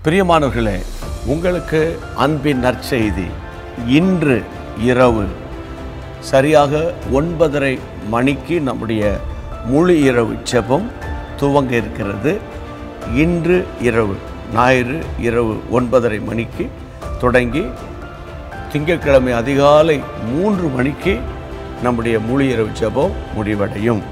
பிரியமானவர்களே உங்களுக்கு அன்பின் நற்செய்தி இன்று இரவு சரியாக ஒன்பதரை மணிக்கு நம்முடைய முழு இரவு ஜெபம் துவங்க இருக்கிறது இன்று இரவு ஞாயிறு இரவு ஒன்பதரை மணிக்கு தொடங்கி திங்கட்கிழமை அதிகாலை மூன்று மணிக்கு நம்முடைய முழு இரவு ஜெபம் முடிவடையும்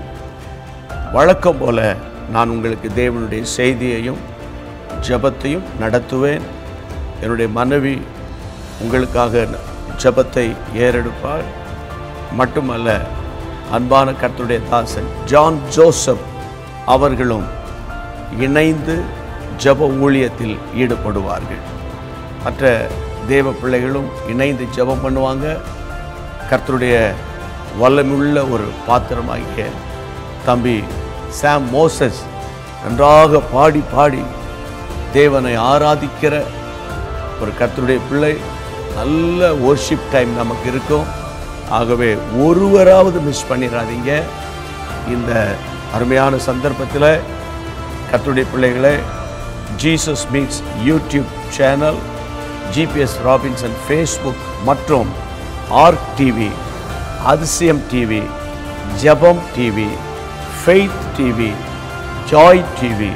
வழக்கம் போல நான் உங்களுக்கு தேவனுடைய செய்தியையும் ஜெபத்தையும் நடத்துவேன் என்னுடைய மனைவி உங்களுக்காக ஜெபத்தை ஏறெடுப்பார் மட்டுமல்ல அன்பான கர்த்தருடைய தாசன் ஜான் ஜோசப் அவர்களும் இணைந்து ஜெப ஊழியத்தில் ஈடுபடுவார்கள் மற்ற தேவ பிள்ளைகளும் இணைந்து ஜெபம் பண்ணுவாங்க கர்த்தருடைய வல்லமுள்ள ஒரு பாத்திரமாகிய தம்பி சாம் மோசஸ் நன்றாக பாடி பாடி தேவனை ஆராதிக்கிற ஒரு கர்த்தருடைய பிள்ளை நல்ல worship டைம் நமக்கு இருக்கும் ஆகவே ஒருவராவது மிஸ் பண்ணிடாதீங்க இந்த அருமையான சந்தர்ப்பத்தில் கர்த்தருடைய பிள்ளைகளை Jesus meets YouTube channel GPS Robinson Facebook மற்றும் ஆர்க் டிவி அதிசயம் டிவி ஜெபம் TV Faith TV Joy TV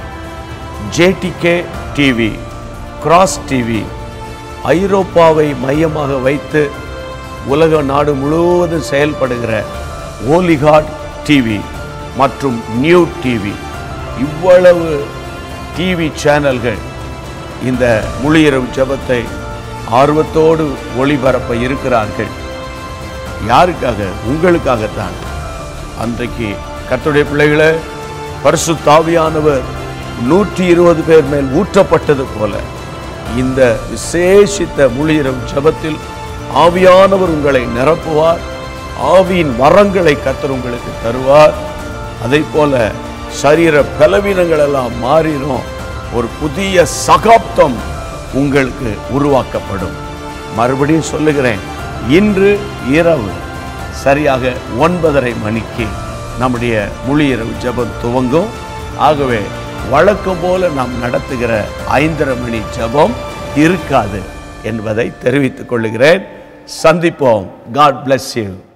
JDK TV Cross TV ஐரோப்பாவை மையமாக வைத்து உலக நாடு முழுவதும் செயல்படுகிற ஓலிகாட் டிவி மற்றும் நியூ டிவி இவ்வளவு டிவி சேனல்கள் இந்த முழு இரவு ஜெபத்தை ஆர்வத்தோடு ஒளிபரப்ப இருக்கிறார்கள் யாருக்காக உங்களுக்காகத்தான் அன்றைக்கு கர்த்தருடைய பிள்ளைகளே பரிசுத்தாவியானவர் நூற்றி இருபது பேர் மேல் ஊற்றப்பட்டது போல இந்த விசேஷித்த முழியிரம் ஜபத்தில் ஆவியானவர் உங்களை நிரப்புவார் ஆவியின் வரங்களை கர்த்தர் உங்களுக்கு தருவார் அதை போல சரீர பலவீனங்கள் எல்லாம் மாறிடும் ஒரு புதிய சகாப்தம் உங்களுக்கு உருவாக்கப்படும் மறுபடியும் சொல்லுகிறேன் இன்று இரவு சரியாக ஒன்பதரை மணிக்கு நம்முடைய முழு இரவு ஜெபம் துவங்கும் ஆகவே வழக்கம் போல நாம் நடத்துகிற ஐந்தரை மணி ஜெபம் இருக்காது என்பதை தெரிவித்துக் கொள்கிறேன் சந்திப்போம் காட் bless you